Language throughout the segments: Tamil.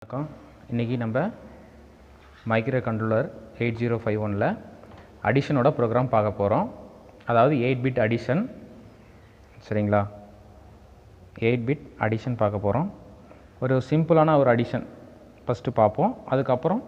வணக்கம் இன்றைக்கி நம்ம microcontroller eight zero five ஒனில் அடிஷனோட ப்ரோக்ராம் பார்க்க போகிறோம் அதாவது எயிட் பிட் அடிஷன் சரிங்களா எயிட் பிட் அடிஷன் பார்க்க போகிறோம் ஒரு சிம்பிளான ஒரு அடிஷன் ஃபஸ்ட்டு பார்ப்போம் அதுக்கப்புறம்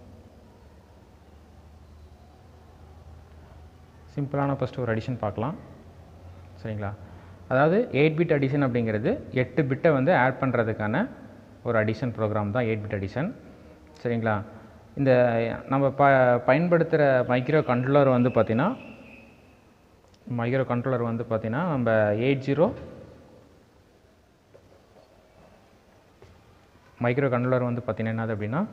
சிம்பிளான ஃபஸ்ட்டு ஒரு அடிஷன் பார்க்கலாம் சரிங்களா அதாவது எயிட் பிட் அடிஷன் அப்படிங்கிறது எட்டு பிட்டை வந்து ஆட் பண்ணுறதுக்கான ஒரு அடிஷன் ப்ரோக்ராம் தான் எயிட் பிட் அடிஷன் சரிங்களா இந்த நம்ம ப பயன்படுத்துகிற மைக்ரோ கண்ட்ரோலர் வந்து பார்த்திங்கன்னா மைக்ரோ கண்ட்ரோலர் வந்து பார்த்திங்கன்னா நம்ம எயிட் ஜீரோ மைக்ரோ கண்ட்ரோலர் வந்து பார்த்திங்கன்னா என்னது அப்படின்னா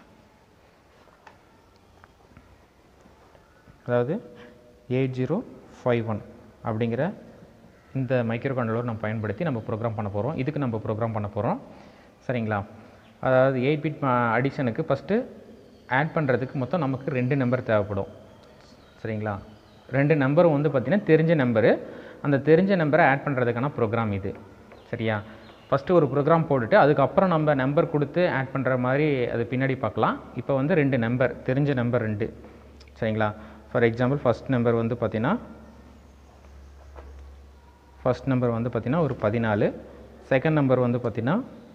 அதாவது எயிட் ஜீரோ ஃபைவ் ஒன் அப்படிங்கிற இந்த மைக்ரோ கண்ட்ரோலர் நம்ம பயன்படுத்தி நம்ம ப்ரோக்ராம் பண்ண போகிறோம் இதுக்கு நம்ம ப்ரோக்ராம் பண்ண போகிறோம் சரிங்களா அதாவது எயிட் பிட் அடிஷனுக்கு ஃபஸ்ட்டு ஆட் பண்ணுறதுக்கு மொத்தம் நமக்கு ரெண்டு நம்பர் தேவைப்படும் சரிங்களா ரெண்டு நம்பரும் வந்து பார்த்திங்கன்னா தெரிஞ்ச நம்பரு அந்த தெரிஞ்ச நம்பரை ஆட் பண்ணுறதுக்கான ப்ரோக்ராம் இது சரியா ஃபஸ்ட்டு ஒரு ப்ரோக்ராம் போட்டுட்டு அதுக்கப்புறம் நம்ம நம்பர் கொடுத்து ஆட் பண்ணுற மாதிரி அது பின்னாடி பார்க்கலாம் இப்போ வந்து ரெண்டு நம்பர் தெரிஞ்ச நம்பர் ரெண்டு சரிங்களா ஃபார் எக்ஸாம்பிள் ஃபஸ்ட் நம்பர் வந்து பார்த்திங்கன்னா ஃபஸ்ட் நம்பர் வந்து பார்த்திங்கன்னா ஒரு பதினாலு செகண்ட் நம்பர் வந்து பார்த்திங்கன்னா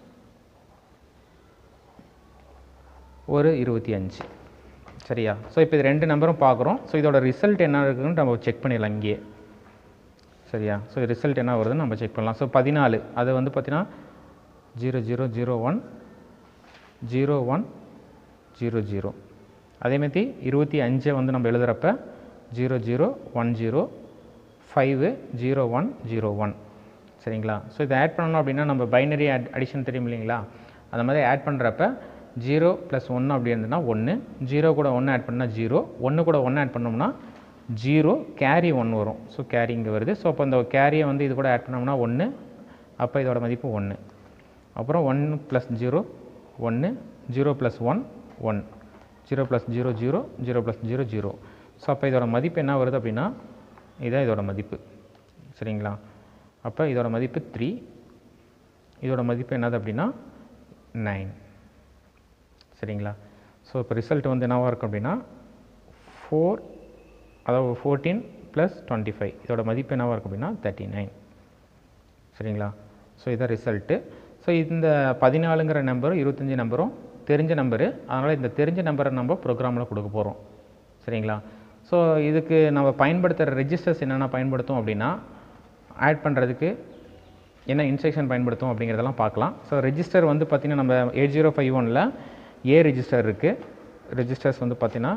ஒரு இருபத்தி அஞ்சு சரியா ஸோ இப்போ இது ரெண்டு நம்பரும் பார்க்குறோம் ஸோ இதோட ரிசல்ட் என்ன இருக்குன்னு நம்ம செக் பண்ணிடலாம் இங்கேயே சரியா ஸோ ரிசல்ட் என்ன வருதுன்னு நம்ம செக் பண்ணலாம் ஸோ பதினாலு அது வந்து பார்த்திங்கன்னா zero zero zero one zero one zero zero அதேமாதிரி இருபத்தி அஞ்சை வந்து நம்ம எழுதுகிறப்ப zero zero one zero five zero one zero one சரிங்களா ஸோ இதை ஆட் பண்ணணும் அப்படின்னா நம்ம பைனரி ஆட் அடிஷன் தெரியும் இல்லைங்களா அந்த மாதிரி ஆட் பண்ணுறப்ப ஜீரோ ப்ளஸ் ஒன்று அப்படி இருந்ததுன்னா ஒன்று ஜீரோ கூட ஒன்று ஆட் பண்ணால் ஜீரோ ஒன்று கூட ஒன்று ஆட் பண்ணோம்னா ஜீரோ கேரி ஒன்று வரும் ஸோ கேரி இங்கே வருது ஸோ அப்போ இந்த கேரியை வந்து இது கூட ஆட் பண்ணோம்னா ஒன்று அப்போ இதோட மதிப்பு ஒன்று அப்புறம் ஒன்று ப்ளஸ் ஜீரோ ஒன்று zero plus one one zero plus zero zero zero plus zero zero so அப்போ இதோட மதிப்பு என்ன வருது அப்படின்னா இதுதான் இதோட மதிப்பு சரிங்களா அப்போ இதோட மதிப்பு த்ரீ இதோட மதிப்பு என்னது அப்படின்னா நைன் சரிங்களா ஸோ இப்போ ரிசல்ட் வந்து என்னவாக இருக்கும் அப்படின்னா ஃபோர் அதாவது ஃபோர்டீன் ப்ளஸ் டுவெண்ட்டி ஃபைவ் இதோட மதிப்பு என்னவாக இருக்கும் அப்படின்னா தேர்ட்டி நைன் சரிங்களா ஸோ இதான் ரிசல்ட்டு ஸோ இந்த பதினாலுங்கிற நம்பரும் இருபத்தஞ்சி நம்பரும் தெரிஞ்ச நம்பரு அதனால் இந்த தெரிஞ்ச நம்பரை நம்ம ப்ரோக்ராமில் கொடுக்க போகிறோம் சரிங்களா ஸோ இதுக்கு நம்ம பயன்படுத்துகிற ரெஜிஸ்டர்ஸ் என்னென்ன பயன்படுத்தும் அப்படின்னா ஆட் பண்ணுறதுக்கு என்ன இன்ஸ்ட்ரக்ஷன் பயன்படுத்தும் அப்படிங்கிறதெல்லாம் பார்க்கலாம் ஸோ ரெஜிஸ்டர் வந்து பார்த்திங்கன்னா நம்ம எயிட் ஜீரோ ஃபைவ் ஒனில் ஏ ரெஜிஸ்டர் இருக்குது ரெஜிஸ்டர்ஸ் வந்து பார்த்திங்கன்னா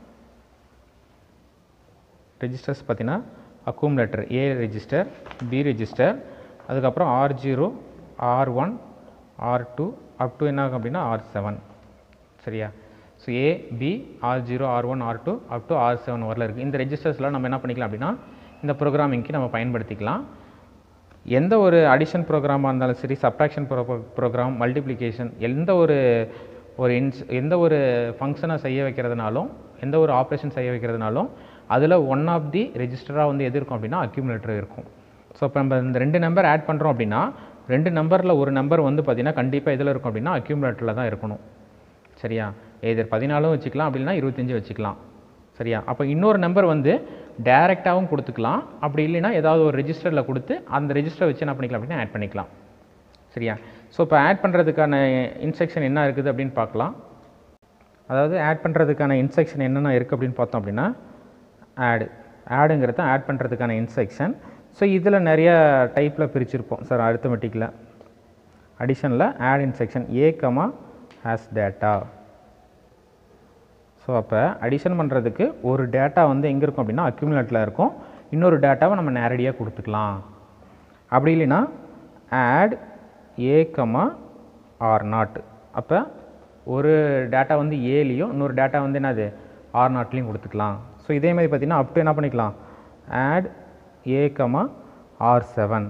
ரெஜிஸ்டர்ஸ் பார்த்திங்கன்னா accumulator A register B register அதுக்கப்புறம் R zero R one R two up to என்ன ஆகும் அப்படின்னா ஆர் செவன் சரியா so A B R zero R one R two up to R seven வரல இருக்குது இந்த ரெஜிஸ்டர்ஸ்லாம் நம்ம என்ன பண்ணிக்கலாம் அப்படின்னா இந்த ப்ரோக்ராமிங்க்கு நம்ம பயன்படுத்திக்கலாம் எந்த ஒரு அடிஷன் ப்ரோக்ராமாக இருந்தாலும் சரி சப்ராக்ஷன் ப்ரோ ப்ரோக்ராம் மல்டிப்ளிகேஷன் எந்த ஒரு ஒரு இன்ஸ் எந்த ஒரு ஃபங்க்ஷனை செய்ய வைக்கிறதுனாலும் எந்த ஒரு ஆப்ரேஷன் செய்ய வைக்கிறதுனாலும் அதில் ஒன் ஆஃப் தி ரெஜிஸ்டராக வந்து எது இருக்கும் அப்படின்னா அக்யூமுலேட்டர் இருக்கும் ஸோ இப்போ நம்ம இந்த ரெண்டு நம்பர் ஆட் பண்ணுறோம் அப்படின்னா ரெண்டு நம்பரில் ஒரு நம்பர் வந்து பார்த்திங்கன்னா கண்டிப்பாக எதில் இருக்கும் அப்படின்னா அக்யூமுலேட்டரில் தான் இருக்கணும் சரியா எதிர் பதினாலும் வச்சுக்கலாம் அப்படின்னா இருபத்தஞ்சி வச்சுக்கலாம் சரியா அப்போ இன்னொரு நம்பர் வந்து டைரெக்டாகவும் கொடுத்துக்கலாம் அப்படி இல்லைன்னா ஏதாவது ஒரு ரெஜிஸ்டரில் கொடுத்து அந்த ரெஜிஸ்டர் வச்சு என்ன பண்ணிக்கலாம் அப்படின்னா ஆட் பண்ணிக்கலாம் சரியா ஸோ இப்போ ஆட் பண்ணுறதுக்கான இன்ஸ்ட்ரக்ஷன் என்ன இருக்குது அப்படின்னு பார்க்கலாம் அதாவது ஆட் பண்ணுறதுக்கான இன்ஸ்ட்ரக்ஷன் என்னென்ன இருக்குது அப்படின்னு பார்த்தோம் அப்படின்னா ஆடு ஆடுங்கிறது ஆட் பண்ணுறதுக்கான இன்ஸ்ட்ரக்ஷன் ஸோ இதில் நிறைய டைப்பில் பிரிச்சிருப்போம் சார் அரித்தமெட்டிக்கில் அடிஷனில் add instruction A comma has data so அப்போ அடிஷன் பண்ணுறதுக்கு ஒரு டேட்டா வந்து எங்கே இருக்கும் அப்படின்னா அக்யூமுலேட்டில் இருக்கும் இன்னொரு டேட்டாவை நம்ம நேரடியாக கொடுத்துக்கலாம் அப்படி இல்லைன்னா add A comma R naught அப்போ ஒரு டேட்டா வந்து ஏலேயும் இன்னொரு டேட்டா வந்து என்னது ஆர் நாட்லேயும் கொடுத்துக்கலாம் ஸோ இதே மாதிரி பார்த்திங்கன்னா அப் டு என்ன பண்ணிக்கலாம் add A comma R seven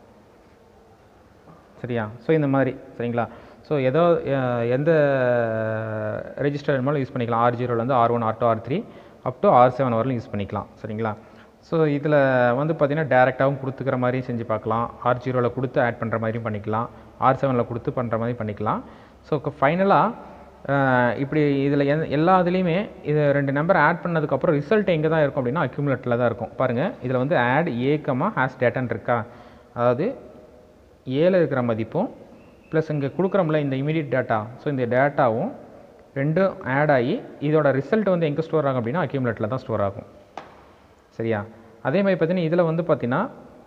சரியா ஸோ இந்த மாதிரி சரிங்களா ஸோ ஏதோ எந்த ரெஜிஸ்டர் வேணுமாலும் யூஸ் பண்ணிக்கலாம் ஆர் ஜீரோலேருந்து R one R two R three up to R seven வரலும் யூஸ் பண்ணிக்கலாம் சரிங்களா ஸோ இதில் வந்து பார்த்திங்கன்னா டேரெக்டாகவும் கொடுத்துக்கிற மாதிரியும் செஞ்சு பார்க்கலாம் ஆர் ஜீரோவில் கொடுத்து ஆட் பண்ணுற மாதிரியும் பண்ணிக்கலாம் ஆர் செவனில் கொடுத்து பண்ணுற மாதிரி பண்ணிக்கலாம் ஸோ ஃபைனலாக இப்படி இதில் எந்த எல்லா இதுலேயுமே இது ரெண்டு நம்பர் ஆட் பண்ணதுக்கப்புறம் ரிசல்ட் எங்கே தான் இருக்கும் அப்படின்னா அக்யூமுலேட்டில் தான் இருக்கும் பாருங்கள் இதில் வந்து ஆட் ஏக்கமா ஹேஸ் டேட்டான் இருக்கா அதாவது ஏல இருக்கிற மதிப்பும் ப்ளஸ் இங்கே கொடுக்குறோம்ல இந்த இமீடியட் டேட்டா ஸோ இந்த டேட்டாவும் ரெண்டும் ஆட் ஆகி இதோட ரிசல்ட் வந்து எங்கே ஸ்டோர் ஆகும் அப்படின்னா அக்யூமுலேட்டில் தான் ஸ்டோர் ஆகும் சரியா அதே மாதிரி பார்த்தீங்கன்னா இதில் வந்து பார்த்தீங்கன்னா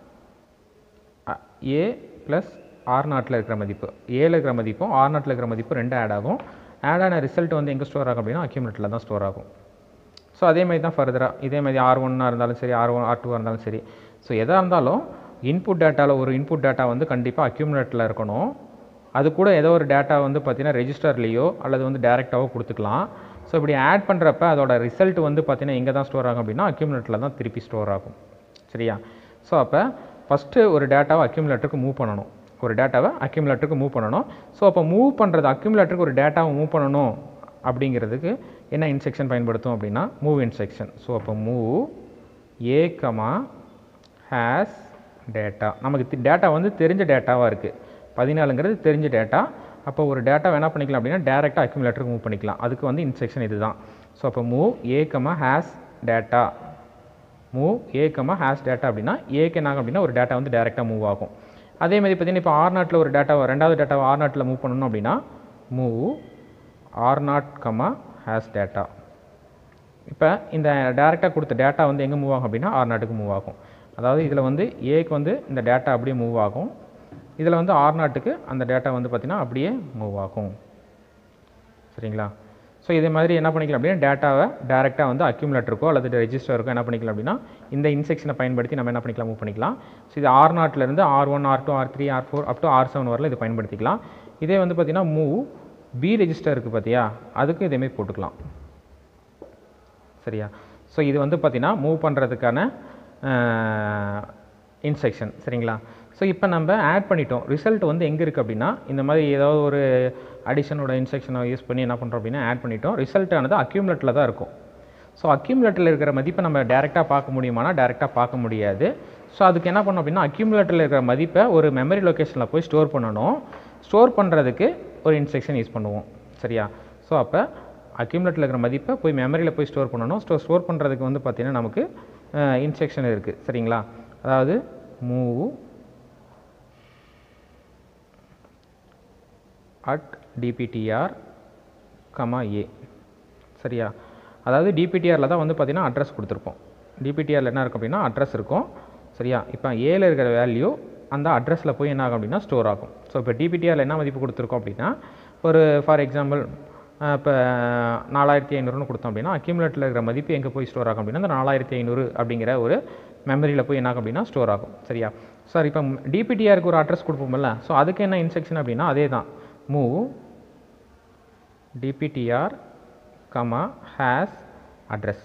ஏ ப்ளஸ் ஆர் நாட்டில் இருக்கிற மதிப்பு ஏல இருக்கிற மதிப்பும் ஆர் நாட்டில் இருக்கிற மதிப்பு ரெண்டு ஆட் ஆகும் ஆட் ஆன ரிசல்ட் வந்து எங்கே ஸ்டோர் ஆகும் அப்படின்னா அக்யூமுலேட்டில் தான் ஸ்டோர் ஆகும் ஸோ அதே மாதிரி தான் ஃபர்தராக இதே மாதிரி ஆர் ஒன்னாக இருந்தாலும் சரி ஆர் ஒன் ஆர் டூவாக இருந்தாலும் சரி ஸோ எதாக இருந்தாலும் இன்புட் டேட்டாவில் ஒரு இன்புட் டேட்டா வந்து கண்டிப்பாக அக்யூமுலேட்டில் இருக்கணும் அது கூட ஏதோ ஒரு டேட்டா வந்து பார்த்தீங்கன்னா ரெஜிஸ்டர்லேயோ அல்லது வந்து டேரெக்டாவோ கொடுத்துக்கலாம் ஸோ இப்படி ஆட் பண்ணுறப்ப அதோட ரிசல்ட் வந்து பார்த்தீங்கன்னா எங்கே தான் ஸ்டோர் ஆகும் அப்படின்னா அக்யூமுலேட்டில் தான் திருப்பி ஸ்டோர் ஆகும் சரியா ஸோ அப்போ ஃபஸ்ட்டு ஒரு டேட்டாவை அக்யூமுலேட்டருக்கு மூவ் பண்ணணும் ஒரு டேட்டாவை அக்யூமுலேட்டருக்கு மூவ் பண்ணணும் ஸோ அப்போ மூவ் பண்ணுறது அக்யூமுலேட்டருக்கு ஒரு டேட்டாவை மூவ் பண்ணணும் அப்படிங்கிறதுக்கு என்ன இன்செக்ஷன் பயன்படுத்தும் அப்படின்னா மூவ் இன்செக்ஷன் ஸோ அப்போ move A comma has data நமக்கு டேட்டா வந்து தெரிஞ்ச டேட்டாவாக இருக்குது பதினாலுங்கிறது தெரிஞ்ச டேட்டா அப்போ ஒரு டேட்டா என்ன பண்ணிக்கலாம் அப்படின்னா டேரெக்டாக அக்யூமுலேட்டருக்கு மூவ் பண்ணிக்கலாம் அதுக்கு வந்து இன்ஸ்ட்ரக்ஷன் இதுதான் ஸோ அப்போ move A comma has data move A comma has data அப்படின்னா ஏக்கு என்ன ஆகும் அப்படின்னா ஒரு டேட்டா வந்து டேரெக்டாக மூவ் ஆகும் அதே மாதிரி பார்த்தீங்கன்னா இப்போ ஆர் நாட்டில் ஒரு டேட்டாவை ரெண்டாவது டேட்டாவை ஆர் நாட்டில் மூவ் பண்ணணும் அப்படின்னா move R naught comma has data இப்போ இந்த டேரெக்டாக கொடுத்த டேட்டா வந்து எங்கே மூவ் ஆகும் அப்படின்னா ஆர் நாட்டுக்கு மூவ் ஆகும் அதாவது இதில் வந்து ஏக்கு வந்து இந்த டேட்டா அப்படியே மூவ் ஆகும் இதில் வந்து ஆர் நாட்டுக்கு அந்த டேட்டா வந்து பார்த்திங்கன்னா அப்படியே மூவ் ஆகும் சரிங்களா ஸோ இதே மாதிரி என்ன பண்ணிக்கலாம் அப்படின்னா டேட்டாவை டேரெக்டாக வந்து அக்யூமுலேட்டருக்கோ அல்லது ரெஜிஸ்டருக்கோ என்ன பண்ணிக்கலாம் அப்படின்னா இந்த இன்செக்ஷனை பயன்படுத்தி நம்ம என்ன பண்ணிக்கலாம் மூவ் பண்ணிக்கலாம் ஸோ இது ஆர் நாட்டிலேருந்து R one R two R three R four up to R seven வரல இது பயன்படுத்திக்கலாம் இதே வந்து பார்த்திங்கன்னா மூவ் பி ரெஜிஸ்டர் இருக்குது பார்த்தியா அதுக்கு இதேமாரி போட்டுக்கலாம் சரியா ஸோ இது வந்து பார்த்திங்கன்னா மூவ் பண்ணுறதுக்கான இன்ஸ்ட்ரக்ஷன் சரிங்களா ஸோ இப்போ நம்ம ஆட் பண்ணிட்டோம் ரிசல்ட் வந்து எங்கே இருக்குது அப்படின்னா இந்த மாதிரி ஏதாவது ஒரு அடிஷனோட இன்ஸ்ட்ரக்ஷனை யூஸ் பண்ணி என்ன பண்ணுறோம் அப்படின்னா ஆட் பண்ணிட்டோம் ரிசல்ட் ஆனது அக்யூமுலேட்டில் தான் இருக்கும் ஸோ அக்யூமுலேட்டரில் இருக்கிற மதிப்பை நம்ம டேரெக்டாக பார்க்க முடியுமானா டேரெக்டாக பார்க்க முடியாது ஸோ அதுக்கு என்ன பண்ணோம் அப்படின்னா அக்யூமுலேட்டரில் இருக்கிற மதிப்பை ஒரு மெமரி லொக்கேஷனில் போய் ஸ்டோர் பண்ணணும் ஸ்டோர் பண்ணுறதுக்கு ஒரு இன்ஸ்ட்ரக்ஷன் யூஸ் பண்ணுவோம் சரியா ஸோ அப்போ அக்யூமுலேட்டில் இருக்கிற மதிப்பை போய் மெமரியில் போய் ஸ்டோர் பண்ணணும் ஸ்டோர் ஸ்டோர் பண்ணுறதுக்கு வந்து பார்த்திங்கன்னா நமக்கு இன்ஸ்ட்ரக்ஷன் இருக்குது சரிங்களா அதாவது move at DPTR comma A சரியா அதாவது டிபிடிஆரில் தான் வந்து பார்த்திங்கன்னா அட்ரஸ் கொடுத்துருப்போம் டிபிடிஆரில் என்ன இருக்கும் அப்படின்னா அட்ரஸ் இருக்கும் சரியா இப்போ ஏல இருக்கிற வேல்யூ அந்த அட்ரஸில் போய் என்ன ஆகும் அப்படின்னா ஸ்டோர் ஆகும் ஸோ இப்போ டிபிடிஆரில் என்ன மதிப்பு கொடுத்துருக்கோம் அப்படின்னா ஒரு ஃபார் எக்ஸாம்பிள் இப்போ நாலாயிரத்தி ஐநூறுன்னு கொடுத்தோம் அப்படின்னா அக்யூமுலேட்டில் இருக்கிற மதிப்பு எங்கே போய் ஸ்டோர் ஆகும் அப்படின்னா அந்த நாலாயிரத்தி ஐநூறு அப்படிங்கிற ஒரு மெமரியில் போய் என்ன ஆகும் அப்படின்னா ஸ்டோர் ஆகும் சரியா சார் இப்போ டிபிடிஆருக்கு ஒரு அட்ரஸ் கொடுப்போம்ல ஸோ அதுக்கு என்ன இன்ஸ்ட்ரக்ஷன் அப்படின்னா அதே தான் move dptr comma has address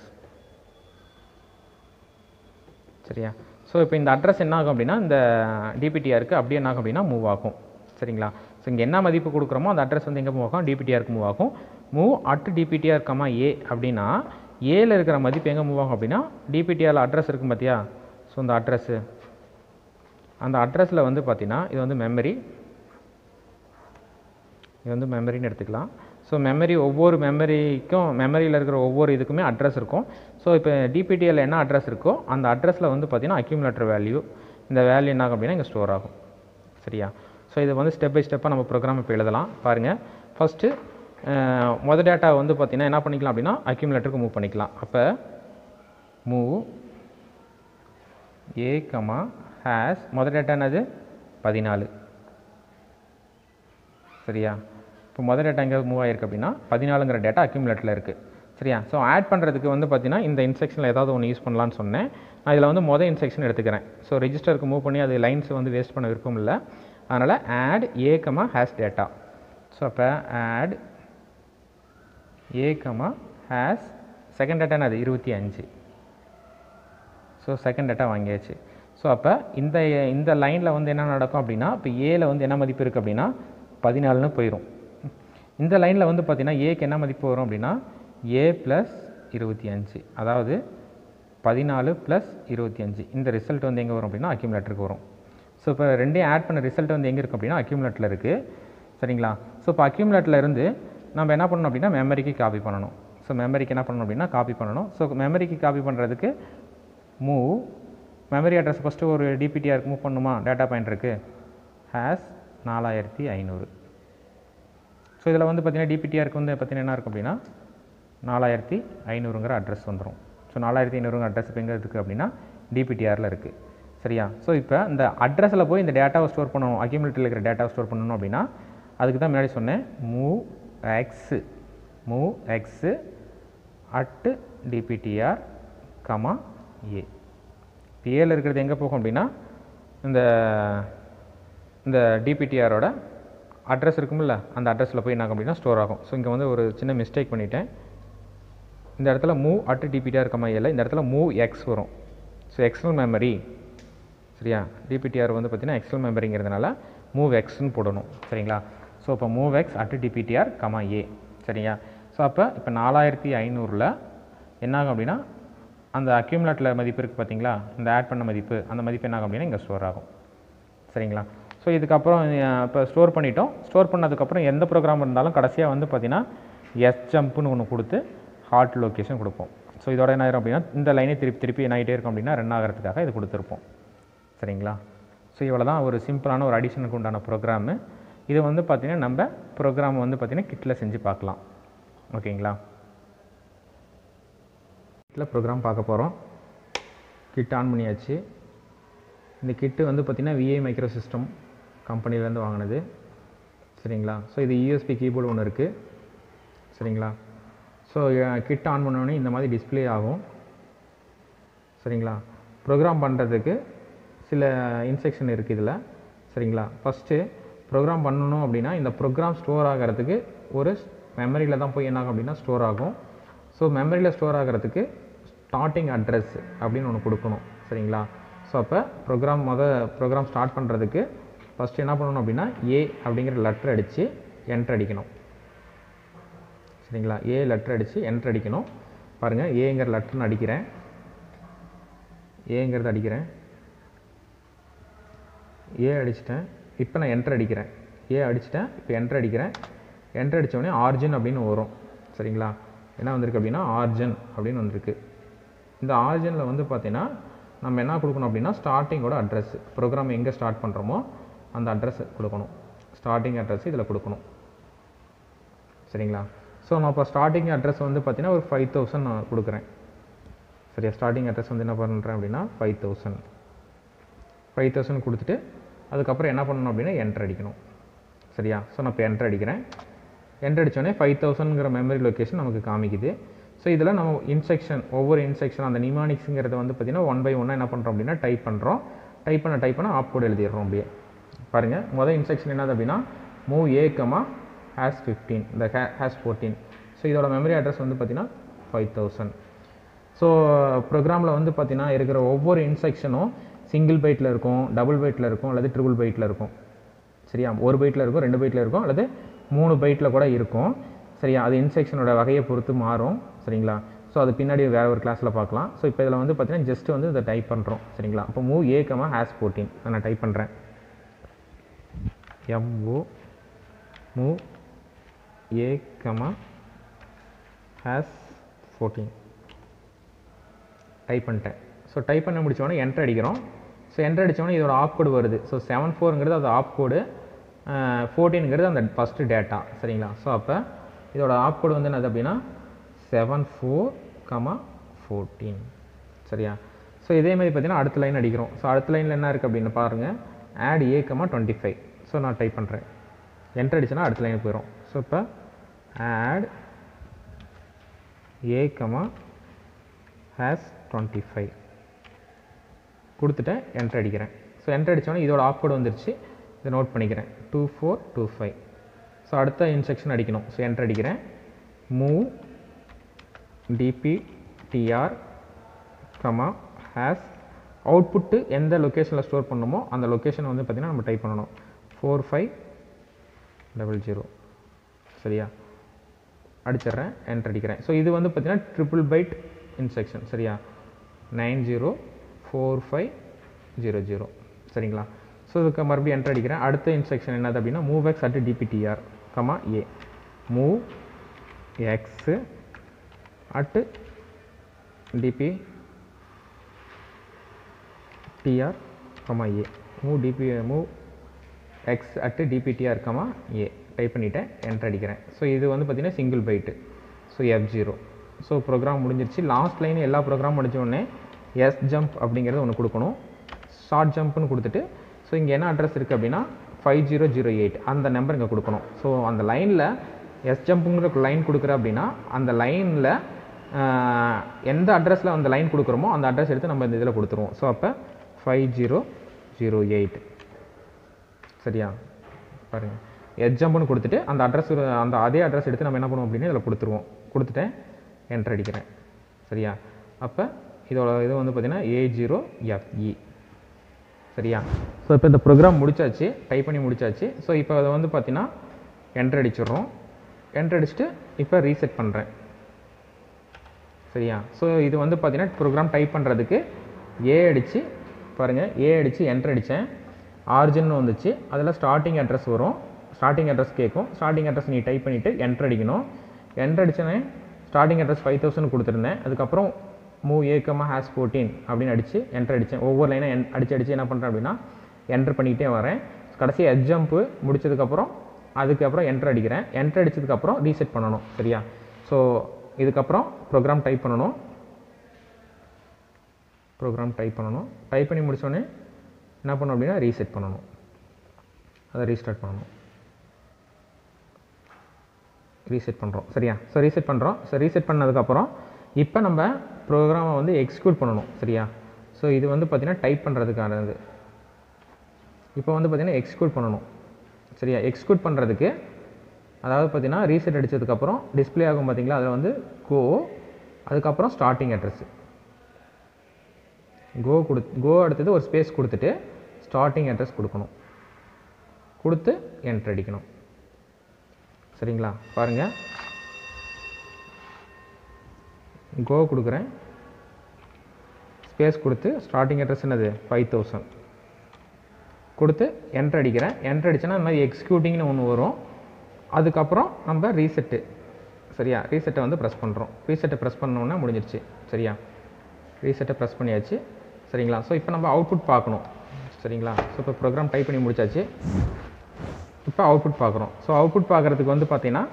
சரியா ஸோ இப்போ இந்த அட்ரஸ் என்ன ஆகும் அப்படின்னா இந்த டிபிடிஆருக்கு அப்படியே என்ன ஆகும் அப்படின்னா மூவ் ஆகும் சரிங்களா ஸோ இங்கே என்ன மதிப்பு கொடுக்குறோமோ அந்த அட்ரஸ் வந்து எங்கே மூவ் ஆகும் டிபிடிஆருக்கு மூவ் ஆகும் move at DPTR comma A அப்படின்னா ஏல இருக்கிற மதிப்பு எங்கே மூவ் ஆகும் அப்படின்னா டிபிடிஆரில் அட்ரஸ் இருக்கும் பார்த்தியா ஸோ இந்த அட்ரஸ்ஸு அந்த அட்ரஸில் வந்து பார்த்தீங்கன்னா இது வந்து மெமரி இது வந்து மெமரின்னு எடுத்துக்கலாம் ஸோ மெமரி ஒவ்வொரு மெமரிக்கும் மெமரியில் இருக்கிற ஒவ்வொரு இதுக்குமே அட்ரஸ் இருக்கும் ஸோ இப்போ டிபிடிஎல் என்ன அட்ரஸ் இருக்கோ அந்த அட்ரஸில் வந்து பார்த்திங்கன்னா அக்யூமுலேட்டர் வேல்யூ இந்த வேல்யூ என்ன ஆகும் அப்படின்னா இங்கே ஸ்டோர் ஆகும் சரியா ஸோ இது வந்து ஸ்டெப் பை ஸ்டெப்பாக நம்ம ப்ரோக்ராம் இப்போ எழுதலாம் பாருங்கள் ஃபஸ்ட்டு மொதல் டேட்டா வந்து பார்த்திங்கன்னா என்ன பண்ணிக்கலாம் அப்படின்னா அக்யூமுலேட்டருக்கு மூவ் பண்ணிக்கலாம் அப்போ மூவ் ஏ கமா ஹேஸ் மொதல் டேட்டா என்னது பதினாலு சரியா இப்போ முதல் டேட்டா எங்கே மூவ் ஆயிருக்கு அப்படின்னா பதினாலுங்கிற டேட்டா அக்யூமுலேட்டில் இருக்குது சரியா ஸோ ஆட் பண்ணுறதுக்கு வந்து பார்த்தீங்கன்னா இந்த இன்ஸ்ட்ரக்ஷனில் ஏதாவது ஒன்று யூஸ் பண்ணலான்னு சொன்னேன் நான் இதில் வந்து மொதல் இன்ஸ்ட்ரக்ஷன் எடுத்துக்கிறேன் ஸோ ரெஜிஸ்டருக்கு மூவ் பண்ணி அது லைன்ஸ் வந்து வேஸ்ட் பண்ண விருப்பம் இல்லை அதனால் add A comma has data so அப்போ add A comma has second data என்னது இருபத்தி அஞ்சு ஸோ செகண்ட் டேட்டா வாங்கியாச்சு ஸோ அப்போ இந்த இந்த லைனில் வந்து என்ன நடக்கும் அப்படின்னா இப்போ ஏல வந்து என்ன மதிப்பு இருக்குது அப்படின்னா பதினாலுன்னு போயிடும் இந்த லைனில் வந்து பார்த்தீங்கன்னா ஏக்கு என்ன மதிப்பு வரும் அப்படின்னா ஏ ப்ளஸ் இருபத்தி அஞ்சு அதாவது பதினாலு ப்ளஸ் இருபத்தி அஞ்சு இந்த ரிசல்ட் வந்து எங்கே வரும் அப்படின்னா அக்யூமுலேட்டருக்கு வரும் ஸோ இப்போ ரெண்டையும் ஆட் பண்ண ரிசல்ட் வந்து எங்கே இருக்குது அப்படின்னா அக்யூமுலேட்டில் இருக்குது சரிங்களா ஸோ இப்போ அக்யூமுலேட்டில் இருந்து நம்ம என்ன பண்ணணும் அப்படின்னா மெமரிக்கு காப்பி பண்ணணும் ஸோ மெமரிக்கு என்ன பண்ணணும் அப்படின்னா காப்பி பண்ணணும் ஸோ மெமரிக்கு காப்பி பண்ணுறதுக்கு மூவ் மெமரி அட்ரஸ் ஃபஸ்ட்டு ஒரு டிபிடிஆருக்கு மூவ் பண்ணுமா டேட்டா பாயிண்ட் ஹேஸ் நாலாயிரத்தி ஐநூறு ஸோ இதில் வந்து பார்த்தீங்கன்னா டிபிடிஆருக்கு வந்து பார்த்தீங்கன்னா என்ன இருக்கும் அப்படின்னா நாலாயிரத்தி ஐநூறுங்கிற அட்ரஸ் வந்துடும் ஸோ நாலாயிரத்தி ஐநூறுங்கிற அட்ரஸ் இப்போ எங்கே இருக்குது அப்படின்னா டிபிடிஆரில் இருக்குது சரியா ஸோ இப்போ இந்த அட்ரஸில் போய் இந்த டேட்டாவை ஸ்டோர் பண்ணணும் அக்யூமுலேட்டில் இருக்கிற டேட்டாவை ஸ்டோர் பண்ணணும் அப்படின்னா அதுக்கு தான் முன்னாடி சொன்னேன் move X move X at DPTR comma A ஏல இருக்கிறது எங்கே போகும் அப்படின்னா இந்த இந்த டிபிடிஆரோட அட்ரஸ் இருக்கும்ல அந்த அட்ரஸில் போய் என்ன ஆகும் அப்படின்னா ஸ்டோர் ஆகும் ஸோ இங்கே வந்து ஒரு சின்ன மிஸ்டேக் பண்ணிட்டேன் இந்த இடத்துல மூவ் அட் டிபிடிஆர் கமா ஏல இந்த இடத்துல மூவ் எக்ஸ் வரும் ஸோ எக்ஸ்டர்னல் மெமரி சரியா டிபிடிஆர் வந்து பார்த்தீங்கன்னா எக்ஸ்டர்னல் மெமரிங்கிறதுனால மூவ் எக்ஸ்னு போடணும் சரிங்களா ஸோ இப்போ move X at DPTR comma A சரியா ஸோ அப்போ இப்போ நாலாயிரத்தி ஐநூறில் என்னாகும் அப்படின்னா அந்த அக்யூமுலேட்டில் மதிப்பு இருக்குது பார்த்தீங்களா இந்த ஆட் பண்ண மதிப்பு அந்த மதிப்பு என்னாகும் அப்படின்னா இங்கே ஸ்டோர் ஆகும் சரிங்களா ஸோ இதுக்கப்புறம் இப்போ ஸ்டோர் பண்ணிட்டோம் ஸ்டோர் பண்ணதுக்கப்புறம் எந்த ப்ரோக்ராம் இருந்தாலும் கடைசியாக வந்து பார்த்தீங்கன்னா எஸ் ஜம்ப்னு ஒன்று கொடுத்து ஹார்ட் லொக்கேஷன் கொடுப்போம் ஸோ இதோட என்ன ஆயிரும் அப்படின்னா இந்த லைனே திருப்பி திருப்பி என்ன ஆகிட்டே இருக்கும் அப்படின்னா ரன் ஆகிறதுக்காக இது கொடுத்துருப்போம் சரிங்களா ஸோ இவ்வளோ தான் ஒரு சிம்பிளான ஒரு அடிஷனுக்கு உண்டான ப்ரோக்ராமு இது வந்து பார்த்திங்கன்னா நம்ம ப்ரோக்ராம் வந்து பார்த்திங்கன்னா கிட்டில் செஞ்சு பார்க்கலாம் ஓகேங்களா கிட்டில் ப்ரோக்ராம் பார்க்க போகிறோம் கிட் ஆன் பண்ணியாச்சு இந்த கிட்டு வந்து பார்த்திங்கன்னா விஐ மைக்ரோ சிஸ்டம் கம்பெனிலேருந்து வாங்கினது சரிங்களா ஸோ இது யூஎஸ்பி கீபோர்டு ஒன்று இருக்குது சரிங்களா ஸோ கிட் ஆன் பண்ணோடனே இந்த மாதிரி டிஸ்ப்ளே ஆகும் சரிங்களா ப்ரோக்ராம் பண்ணுறதுக்கு சில இன்ஸ்ட்ரக்ஷன் இருக்குது இதில் சரிங்களா ஃபஸ்ட்டு ப்ரோக்ராம் பண்ணணும் அப்படின்னா இந்த ப்ரோக்ராம் ஸ்டோர் ஆகிறதுக்கு ஒரு மெமரியில் தான் போய் என்ன ஆகும் அப்படின்னா ஸ்டோர் ஆகும் ஸோ மெமரியில் ஸ்டோர் ஆகிறதுக்கு ஸ்டார்டிங் அட்ரஸ் அப்படின்னு ஒன்று கொடுக்கணும் சரிங்களா ஸோ அப்போ ப்ரோக்ராம் முத ப்ரோக்ராம் ஸ்டார்ட் பண்ணுறதுக்கு ஃபஸ்ட்டு என்ன பண்ணணும் அப்படின்னா ஏ அப்படிங்கிற லெட்டர் அடித்து என்ட்ரு அடிக்கணும் சரிங்களா ஏ லெட்டர் அடித்து என்ட்ரு அடிக்கணும் பாருங்கள் ஏங்கிற லெட்டர்னு அடிக்கிறேன் ஏங்கிறது அடிக்கிறேன் ஏ அடிச்சிட்டேன் இப்போ நான் என்ட்ரு அடிக்கிறேன் ஏ அடிச்சிட்டேன் இப்போ என்ட்ரு அடிக்கிறேன் என்ட்ரு அடித்தோடனே ஆர்ஜின் அப்படின்னு வரும் சரிங்களா என்ன வந்திருக்கு அப்படின்னா ஆர்ஜன் அப்படின்னு வந்திருக்கு இந்த ஆர்ஜனில் வந்து பார்த்தீங்கன்னா நம்ம என்ன கொடுக்கணும் அப்படின்னா ஸ்டார்டிங்கோட அட்ரஸ் ப்ரோக்ராம் எங்கே ஸ்டார்ட் பண்ணுறோமோ அந்த அட்ரஸ் கொடுக்கணும் ஸ்டார்டிங் அட்ரஸ் இதில் கொடுக்கணும் சரிங்களா ஸோ நான் இப்போ ஸ்டார்டிங் அட்ரஸ் வந்து பார்த்தீங்கன்னா ஒரு ஃபைவ் தௌசண்ட் நான் கொடுக்குறேன் சரியா ஸ்டார்டிங் அட்ரஸ் வந்து என்ன பண்ணுறேன் அப்படின்னா ஃபைவ் தௌசண்ட் ஃபைவ் தௌசண்ட் கொடுத்துட்டு அதுக்கப்புறம் என்ன பண்ணணும் அப்படின்னா என்ட்ரு அடிக்கணும் சரியா ஸோ நான் இப்போ என்ட்ரு அடிக்கிறேன் என்ட்ரு அடித்தோடனே ஃபைவ் தௌசண்ட்ங்கிற மெமரி லொக்கேஷன் நமக்கு காமிக்குது ஸோ இதில் நம்ம இன்ஸ்ட்ரக்ஷன் ஒவ்வொரு இன்ஸ்ட்ரக்ஷன் அந்த நிமானிக்ஸுங்கிறத வந்து பார்த்திங்கன்னா ஒன் பை ஒன்னாக என்ன பண்ணுறோம் அப்படின்னா டைப் பண்ணுறோம் டைப் பண்ண டைப் பண்ண ஆப் கோட் எழுதிடுறோம் அப்படியே பாருங்கள் மொதல் இன்ஸ்ட்ரக்ஷன் என்னது அப்படின்னா move A comma has fifteen இந்த ஹே ஹேஸ் ஃபோர்டீன் ஸோ இதோட மெமரி அட்ரஸ் வந்து பார்த்திங்கன்னா ஃபைவ் தௌசண்ட் ஸோ ப்ரோக்ராமில் வந்து பார்த்திங்கன்னா இருக்கிற ஒவ்வொரு இன்ஸ்ட்ரக்ஷனும் சிங்கிள் பைட்டில் இருக்கும் டபுள் பைட்டில் இருக்கும் அல்லது ட்ரிபிள் பைட்டில் இருக்கும் சரியா ஒரு பைட்டில் இருக்கும் ரெண்டு பைட்டில் இருக்கும் அல்லது மூணு பைட்டில் கூட இருக்கும் சரியா அது இன்ஸ்ட்ரக்ஷனோட வகையை பொறுத்து மாறும் சரிங்களா ஸோ அது பின்னாடி வேறு ஒரு கிளாஸில் பார்க்கலாம் ஸோ இப்போ இதில் வந்து பார்த்தீங்கன்னா ஜஸ்ட் வந்து இதை டைப் பண்ணுறோம் சரிங்களா அப்போ move A comma has fourteen நான் டைப் பண்ணுறேன் MO move A comma has fourteen type பண்ணிட்டேன் ஸோ டைப் பண்ண முடிச்சோடனே என்ட்ரு அடிக்கிறோம் ஸோ என்ட்ரு அடித்தோடனே இதோட ஆப் கோடு வருது ஸோ செவன் ஃபோருங்கிறது அது ஆப் கோடு ஃபோர்டீனுங்கிறது அந்த ஃபஸ்ட்டு டேட்டா சரிங்களா ஸோ அப்போ இதோட ஆப் கோடு வந்து என்னது அப்படின்னா செவன் ஃபோர் கமா ஃபோர்டீன் சரியா ஸோ இதே மாதிரி பார்த்தீங்கன்னா அடுத்த லைன் அடிக்கிறோம் ஸோ அடுத்த லைனில் என்ன இருக்குது அப்படின்னு பாருங்கள் add A comma twenty five so நான் டைப் பண்ணுறேன் என்ட்ரு அடிச்சேன்னா அடுத்த லைனுக்கு போயிடும் ஸோ இப்போ add A comma has twenty five கொடுத்துட்டேன் என்ட்ரு அடிக்கிறேன் ஸோ என்ட்ரு அடித்தோன்னே இதோட ஆப் கோடு வந்துருச்சு இதை நோட் பண்ணிக்கிறேன் two four two five so அடுத்த இன்ஸ்ட்ரக்ஷன் அடிக்கணும் ஸோ என்ட்ரு அடிக்கிறேன் move DPTR comma has output எந்த லொக்கேஷனில் ஸ்டோர் பண்ணணுமோ அந்த லொக்கேஷன் வந்து பார்த்திங்கன்னா நம்ம டைப் பண்ணணும் ஃபோர் ஃபைவ் டபுள் ஜீரோ சரியா அடிச்சிடுறேன் என்ட்ரு அடிக்கிறேன் ஸோ இது வந்து பார்த்திங்கன்னா ட்ரிபிள் பைட் இன்ஸ்ட்ரக்ஷன் சரியா nine zero four five zero zero சரிங்களா ஸோ இதுக்கு மறுபடியும் என்ட்ரு அடிக்கிறேன் அடுத்த இன்ஸ்ட்ரக்ஷன் என்னது அப்படின்னா move X at DPTR comma A move X at DPTR comma A move DP move X at DPTR comma A type பண்ணிவிட்டேன் என்டர் அடிக்கிறேன் ஸோ இது வந்து பார்த்திங்கன்னா single byte so F zero so program முடிஞ்சிருச்சு லாஸ்ட் லைன் எல்லா ப்ரோக்ராம் முடிஞ்ச உடனே எஸ் ஜம்ப் அப்படிங்கிறது ஒன்று கொடுக்கணும் ஷார்ட் ஜம்ப்னு கொடுத்துட்டு ஸோ இங்கே என்ன அட்ரஸ் இருக்குது அப்படின்னா ஃபைவ் ஜீரோ ஜீரோ எயிட் அந்த நம்பர் இங்கே கொடுக்கணும் ஸோ அந்த லைனில் எஸ் ஜம்ப்புங்கிற லைன் கொடுக்குற அப்படின்னா அந்த லைனில் எந்த அட்ரஸில் அந்த லைன் கொடுக்குறோமோ அந்த அட்ரஸ் எடுத்து நம்ம இந்த இதில் கொடுத்துருவோம் ஸோ அப்போ ஃபைவ் ஜீரோ ஜீரோ எயிட் சரியா பாருங்கள் எஸ் ஜம்ப்னு கொடுத்துட்டு அந்த அட்ரஸ் அந்த அதே அட்ரஸ் எடுத்து நம்ம என்ன பண்ணுவோம் அப்படின்னா இதில் கொடுத்துருவோம் கொடுத்துட்டேன் என்டர் அடிக்கிறேன் சரியா அப்போ இதோட இது வந்து பார்த்திங்கன்னா ஏ ஜீரோ எஃப்இ சரியா ஸோ இப்போ இந்த ப்ரோக்ராம் முடிச்சாச்சு டைப் பண்ணி முடிச்சாச்சு ஸோ இப்போ அதை வந்து பார்த்தீங்கன்னா என்டர் அடிச்சிடுறோம் என்டர் அடிச்சுட்டு இப்போ ரீசெட் பண்ணுறேன் சரியா ஸோ இது வந்து பார்த்தீங்கன்னா ப்ரோக்ராம் டைப் பண்ணுறதுக்கு ஏ அடித்து பாருங்கள் ஏ அடித்து என்டர் அடித்தேன் ஆர்ஜின்னு வந்துச்சு அதில் ஸ்டார்டிங் அட்ரஸ் வரும் ஸ்டார்டிங் அட்ரஸ் கேட்கும் ஸ்டார்டிங் அட்ரஸ் நீ டைப் பண்ணிவிட்டு என்டர் அடிக்கணும் என்டர் அடித்தோன்னே ஸ்டார்டிங் அட்ரஸ் ஃபைவ் தௌசண்ட் கொடுத்துருந்தேன் அதுக்கப்புறம் மூவ் ஏக்கமாக ஹேஸ் ஃபோர்டீன் அப்படின்னு அடித்து என்டர் அடித்தேன் ஒவ்வொரு லைனாக என் அடித்து அடித்து என்ன பண்ணுறேன் அப்படின்னா என்டர் பண்ணிக்கிட்டே வரேன் கடைசி எட் ஜம்ப்பு முடிச்சதுக்கப்புறம் அதுக்கப்புறம் என்டர் அடிக்கிறேன் என்டர் அடிச்சதுக்கப்புறம் ரீசெட் பண்ணணும் சரியா ஸோ இதுக்கப்புறம் ப்ரோக்ராம் டைப் பண்ணணும் ப்ரோக்ராம் டைப் பண்ணணும் டைப் பண்ணி முடிச்சோடனே என்ன பண்ணணும் அப்படின்னா ரீசெட் பண்ணணும் அதை ரீஸ்டார்ட் பண்ணணும் ரீசெட் பண்ணுறோம் சரியா ஸோ ரீசெட் பண்ணுறோம் ஸோ ரீசெட் பண்ணதுக்கப்புறம் இப்போ நம்ம ப்ரோக்ராமை வந்து எக்ஸிக்யூட் பண்ணணும் சரியா ஸோ இது வந்து பார்த்திங்கன்னா டைப் பண்ணுறதுக்கானது இப்போ வந்து பார்த்திங்கன்னா எக்ஸிக்யூட் பண்ணணும் சரியா எக்ஸிக்யூட் பண்ணுறதுக்கு அதாவது பார்த்திங்கன்னா ரீசெட் அடித்ததுக்கப்புறம் டிஸ்ப்ளே ஆகும் பார்த்தீங்களா அதில் வந்து கோ அதுக்கப்புறம் ஸ்டார்டிங் அட்ரஸ் கோ கொடு கோ அடுத்தது ஒரு ஸ்பேஸ் கொடுத்துட்டு ஸ்டார்டிங் அட்ரஸ் கொடுக்கணும் கொடுத்து என்டர் அடிக்கணும் சரிங்களா பாருங்கள் கோ கொடுக்குறேன் ஸ்பேஸ் கொடுத்து ஸ்டார்டிங் அட்ரஸ் என்னது ஃபைவ் தௌசண்ட் கொடுத்து என்டர் அடிக்கிறேன் என்டர் அடிச்சேன்னா இந்த மாதிரி எக்ஸிக்யூட்டிங்னு ஒன்று வரும் அதுக்கப்புறம் நம்ம ரீசெட்டு சரியா ரீசெட்டை வந்து ப்ரெஸ் பண்ணுறோம் ரீசெட்டை ப்ரெஸ் பண்ணோன்னா முடிஞ்சிருச்சு சரியா ரீசெட்டை ப்ரெஸ் பண்ணியாச்சு சரிங்களா ஸோ இப்போ நம்ம அவுட்புட் பார்க்கணும் சரிங்களா ஸோ இப்போ ப்ரோக்ராம் டைப் பண்ணி முடிச்சாச்சு இப்போ அவுட்புட் பார்க்குறோம் ஸோ அவுட்புட் பார்க்குறதுக்கு வந்து பார்த்தீங்கன்னா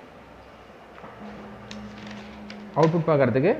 அவுட்புட் பார்க்குறதுக்கு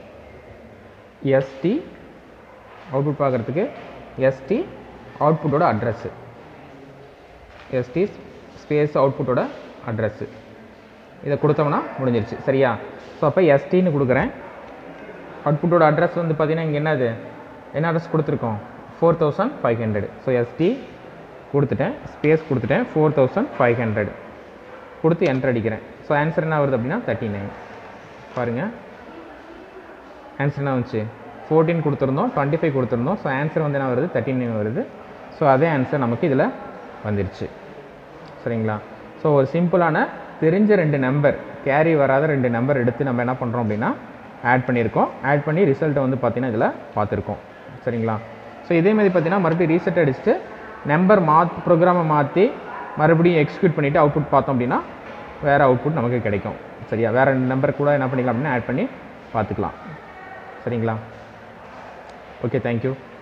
எஸ்டி அவுட்புட் பார்க்குறதுக்கு எஸ்டி அவுட்புட்டோட அட்ரஸ்ஸு எஸ்டி ஸ்பேஸ் அவுட்புட்டோட அட்ரஸ்ஸு இதை கொடுத்தோம்னா முடிஞ்சிருச்சு சரியா ஸோ அப்போ எஸ்டின்னு கொடுக்குறேன் அவுட்புட்டோட அட்ரஸ் வந்து பார்த்தீங்கன்னா இங்கே என்னது என்ன அட்ரஸ் கொடுத்துருக்கோம் four thousand five hundred so SD கொடுத்துட்டேன் ஸ்பேஸ் கொடுத்துட்டேன் ஃபோர் தௌசண்ட் ஃபைவ் ஹண்ட்ரட் கொடுத்து என்டர் அடிக்கிறேன் ஸோ ஆன்சர் என்ன வருது அப்படின்னா தேர்ட்டி நைன் பாருங்கள் ஆன்சர் என்ன வந்துச்சு ஃபோர்டீன் கொடுத்துருந்தோம் டுவெண்ட்டி ஃபைவ் கொடுத்துருந்தோம் ஸோ ஆன்சர் வந்து என்ன வருது தேர்ட்டி நைன் வருது ஸோ அதே ஆன்சர் நமக்கு இதில் வந்துருச்சு சரிங்களா ஸோ ஒரு சிம்பிளான தெரிஞ்ச ரெண்டு நம்பர் கேரி வராத ரெண்டு நம்பர் எடுத்து நம்ம என்ன பண்ணுறோம் அப்படின்னா ஆட் பண்ணியிருக்கோம் ஆட் பண்ணி ரிசல்ட்டை வந்து பார்த்தீங்கன்னா இதில் பார்த்துருக்கோம் சரிங்களா ஸோ இதே மாதிரி பார்த்தீங்கன்னா மறுபடியும் ரீசெட் அடிச்சுட்டு நம்பர் மாத் ப்ரோக்ராமை மாற்றி மறுபடியும் எக்ஸிக்யூட் பண்ணிவிட்டு அவுட்புட் பார்த்தோம் அப்படின்னா வேறு அவுட்புட் நமக்கு கிடைக்கும் சரியா வேறு ரெண்டு நம்பர் கூட என்ன பண்ணிக்கலாம் அப்படின்னா ஆட் பண்ணி பார்த்துக்கலாம் சரிங்களா ஓகே தேங்க்யூ